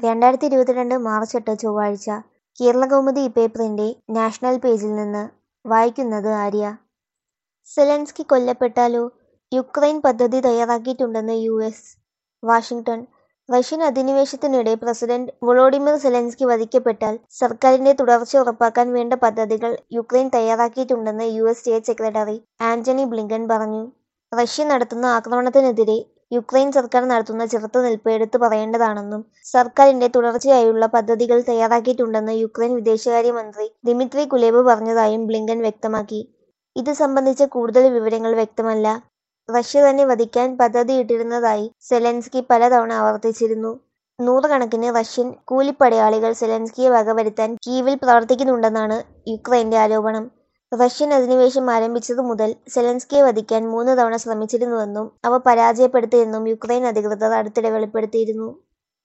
രണ്ടായിരത്തി ഇരുപത്തിരണ്ട് മാർച്ച് എട്ട് ചൊവ്വാഴ്ച കേരളകൗമുദി പേപ്പറിന്റെ നാഷണൽ പേജിൽ നിന്ന് വായിക്കുന്നത് ആര്യ സെലൻസ്കി കൊല്ലപ്പെട്ടാലോ യുക്രൈൻ പദ്ധതി തയ്യാറാക്കിയിട്ടുണ്ടെന്ന് യു എസ് വാഷിംഗ്ടൺ റഷ്യൻ അധിനിവേശത്തിനിടെ പ്രസിഡന്റ് വൊളോഡിമിർ സെലൻസ്കി വധിക്കപ്പെട്ടാൽ സർക്കാരിന്റെ തുടർച്ച ഉറപ്പാക്കാൻ വേണ്ട പദ്ധതികൾ യുക്രൈൻ തയ്യാറാക്കിയിട്ടുണ്ടെന്ന് U S state secretary Antony Blinken പറഞ്ഞു റഷ്യ നടത്തുന്ന ആക്രമണത്തിനെതിരെ യുക്രൈൻ സർക്കാർ നടത്തുന്ന ചെറുത്തുനിൽപ്പ് എടുത്തു പറയേണ്ടതാണെന്നും സർക്കാരിന്റെ തുടർച്ചയായുള്ള പദ്ധതികൾ തയ്യാറാക്കിയിട്ടുണ്ടെന്ന് യുക്രൈൻ വിദേശകാര്യമന്ത്രി ദിമിത്രി കുലേബ് പറഞ്ഞതായും ബ്ലിങ്കൻ വ്യക്തമാക്കി ഇത് സംബന്ധിച്ച കൂടുതൽ വിവരങ്ങൾ വ്യക്തമല്ല റഷ്യ തന്നെ വധിക്കാൻ പദ്ധതിയിട്ടിരുന്നതായി സെലൻസ്കി പലതവണ ആവർത്തിച്ചിരുന്നു നൂറുകണക്കിന് റഷ്യൻ കൂലിപ്പടയാളികൾ സെലൻസ്കിയെ വകവരുത്താൻ കീവിൽ പ്രവർത്തിക്കുന്നുണ്ടെന്നാണ് യുക്രൈന്റെ ആരോപണം റഷ്യൻ അധിനിവേശം ആരംഭിച്ചതു മുതൽ സെലൻസ്കിയെ വധിക്കാൻ മൂന്ന് തവണ ശ്രമിച്ചിരുന്നുവെന്നും അവ പരാജയപ്പെടുത്തിയെന്നും യുക്രൈൻ അധികൃതർ അടുത്തിടെ വെളിപ്പെടുത്തിയിരുന്നു